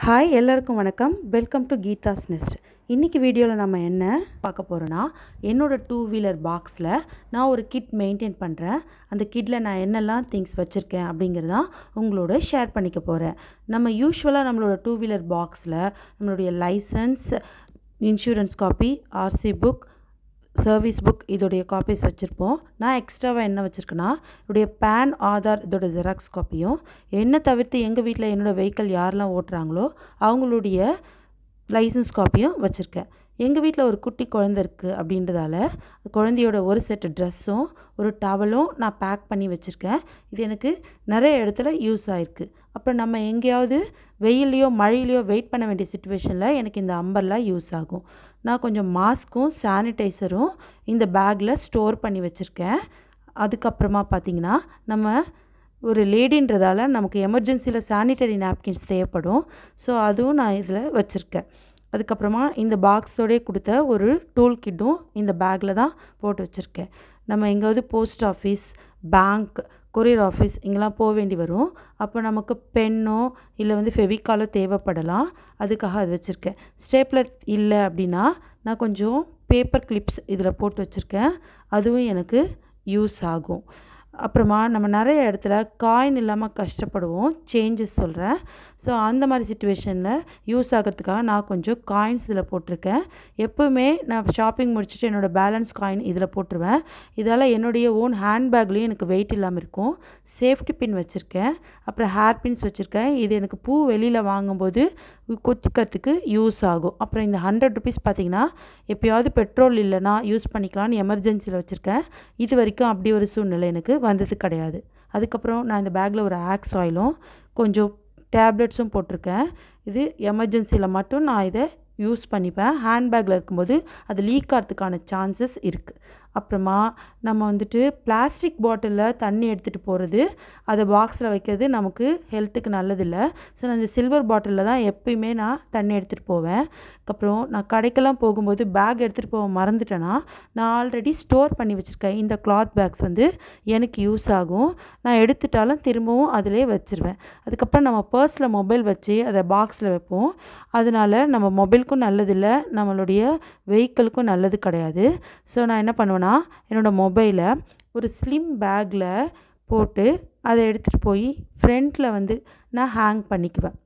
hi எல்லாருக்கும் வணக்கம் welcome to Geetha's next இன்றைக்கி வீடியோவில் நம்ம என்ன பார்க்க போகிறோன்னா என்னோடய டூ வீலர் பாக்ஸில் நான் ஒரு கிட் மெயின்டைன் பண்ணுறேன் அந்த கிட்டில் நான் என்னெல்லாம் திங்ஸ் வச்சுருக்கேன் அப்படிங்கிறதான் உங்களோட ஷேர் பண்ணிக்க போகிறேன் நம்ம யூஸ்வலாக நம்மளோட டூ வீலர் பாக்ஸில் நம்மளுடைய licence insurance copy RC book service book இதோடைய காப்பீஸ் வச்சுருப்போம் நான் எக்ஸ்ட்ராவாக என்ன வச்சுருக்கேன்னா என்னுடைய பேன் ஆதார் இதோட ஜெராக்ஸ் காப்பியும் என்ன தவிர்த்து எங்கள் வீட்டில் என்னோடய வெஹிக்கிள் யாரெல்லாம் ஓட்டுறாங்களோ அவங்களுடைய லைசன்ஸ் காப்பியும் வச்சுருக்கேன் எங்கள் வீட்டில் ஒரு குட்டி குழந்த இருக்குது அப்படின்றதால குழந்தையோட ஒரு செட்டு ட்ரெஸ்ஸும் ஒரு டவலும் நான் பேக் பண்ணி வச்சுருக்கேன் இது எனக்கு நிறைய இடத்துல யூஸ் ஆகிருக்கு அப்புறம் நம்ம எங்கேயாவது வெயிலையோ மழையிலையோ வெயிட் பண்ண வேண்டிய சுச்சுவேஷனில் எனக்கு இந்த அம்பர்லாம் யூஸ் ஆகும் நான் கொஞ்சம் மாஸ்க்கும் சானிடைசரும் இந்த பேக்கில் ஸ்டோர் பண்ணி வச்சுருக்கேன் அதுக்கப்புறமா பார்த்திங்கன்னா நம்ம ஒரு லேடின்றதால நமக்கு எமர்ஜென்சியில் சானிட்டரி நாப்கின்ஸ் தேவைப்படும் ஸோ அதுவும் நான் இதில் வச்சுருக்கேன் அதுக்கப்புறமா இந்த பாக்ஸோடே கொடுத்த ஒரு டூல் கிட்டும் இந்த பேக்கில் தான் போட்டு வச்சுருக்கேன் நம்ம எங்கேயாவது post office bank courier office இங்கெல்லாம் போக வேண்டி வரும் அப்போ நமக்கு பென்னோ இல்லை வந்து ஃபெவிகாலோ தேவைப்படலாம் அதுக்காக அது வச்சுருக்கேன் ஸ்டேப்லர் இல்லை அப்படின்னா நான் கொஞ்சம் பேப்பர் கிளிப்ஸ் இதில் போட்டு வச்சுருக்கேன் அதுவும் எனக்கு யூஸ் ஆகும் அப்புறமா நம்ம நிறைய இடத்துல காயின் இல்லாமல் கஷ்டப்படுவோம் சேஞ்சஸ் சொல்கிறேன் ஸோ அந்த மாதிரி சுச்சுவேஷனில் யூஸ் ஆகிறதுக்காக நான் கொஞ்சம் காயின்ஸ் இதில் போட்டிருக்கேன் எப்போவுமே நான் ஷாப்பிங் முடிச்சுட்டு என்னோடய பேலன்ஸ் காயின் இதில் போட்டுருவேன் இதால் என்னுடைய ஓன் ஹேண்ட்பேக்லேயும் எனக்கு வெயிட் இல்லாமல் இருக்கும் சேஃப்டி பின் வச்சுருக்கேன் அப்புறம் ஹேர் பின்ஸ் வச்சுருக்கேன் இது எனக்கு பூ வெளியில் வாங்கும்போது கொத்திக்கிறதுக்கு யூஸ் ஆகும் அப்புறம் இந்த ஹண்ட்ரட் ருபீஸ் பார்த்திங்கன்னா எப்போயாவது பெட்ரோல் இல்லைனா யூஸ் பண்ணிக்கலாம்னு எமர்ஜென்சியில் வச்சுருக்கேன் இது வரைக்கும் அப்படி ஒரு சூழ்நிலை எனக்கு வந்தது கிடையாது அதுக்கப்புறம் நான் இந்த பேக்கில் ஒரு ஆக்ஸ் ஆயிலும் கொஞ்சம் டேப்லெட்ஸும் போட்டிருக்கேன் இது எமர்ஜென்சியில் மட்டும் நான் இதை யூஸ் பண்ணிப்பேன் ஹேண்ட்பேக்கில் இருக்கும்போது அது லீக் ஆகிறதுக்கான சான்சஸ் இருக்குது அப்புறமா நம்ம வந்துட்டு பிளாஸ்டிக் பாட்டிலில் தண்ணி எடுத்துகிட்டு போகிறது அதை பாக்ஸில் வைக்கிறது நமக்கு ஹெல்த்துக்கு நல்லதில்லை ஸோ நான் இந்த சில்வர் பாட்டிலில் தான் எப்பயுமே நான் தண்ணி எடுத்துகிட்டு போவேன் அதுக்கப்புறம் நான் கடைக்கெல்லாம் போகும்போது பேக் எடுத்துகிட்டு போக மறந்துட்டேன்னா நான் ஆல்ரெடி ஸ்டோர் பண்ணி வச்சுருக்கேன் இந்த கிளாத் பேக்ஸ் வந்து எனக்கு யூஸ் ஆகும் நான் எடுத்துட்டாலும் திரும்பவும் அதிலே வச்சுருவேன் அதுக்கப்புறம் நம்ம பர்ஸில் மொபைல் வச்சு அதை பாக்ஸில் வைப்போம் அதனால் நம்ம மொபைலுக்கும் நல்லதில்லை நம்மளுடைய வெஹிக்கிளுக்கும் நல்லது கிடையாது ஸோ நான் என்ன பண்ணுவேன்னா என்னோடய மொபைலை ஒரு ஸ்லிம் பேக்கில் போட்டு அதை எடுத்துகிட்டு போய் ஃப்ரண்ட்டில் வந்து நான் ஹேங் பண்ணிக்குவேன்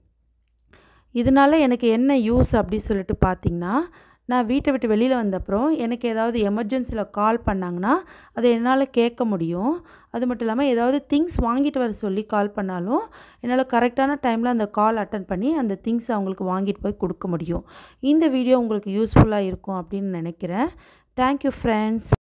இதனால் எனக்கு என்ன யூஸ் அப்படி சொல்லிட்டு பார்த்திங்கன்னா நான் வீட்டை விட்டு வெளியில் வந்தப்புறம் எனக்கு ஏதாவது எமர்ஜென்சியில் கால் பண்ணாங்கன்னா அதை என்னால் கேட்க முடியும் அது மட்டும் இல்லாமல் ஏதாவது திங்ஸ் வாங்கிட்டு வர சொல்லி கால் பண்ணாலும் என்னால் கரெக்டான டைமில் அந்த கால் அட்டன் பண்ணி அந்த திங்ஸ் அவங்களுக்கு வாங்கிட்டு போய் கொடுக்க முடியும் இந்த வீடியோ உங்களுக்கு யூஸ்ஃபுல்லாக இருக்கும் அப்படின்னு நினைக்கிறேன் தேங்க்யூ ஃப்ரெண்ட்ஸ்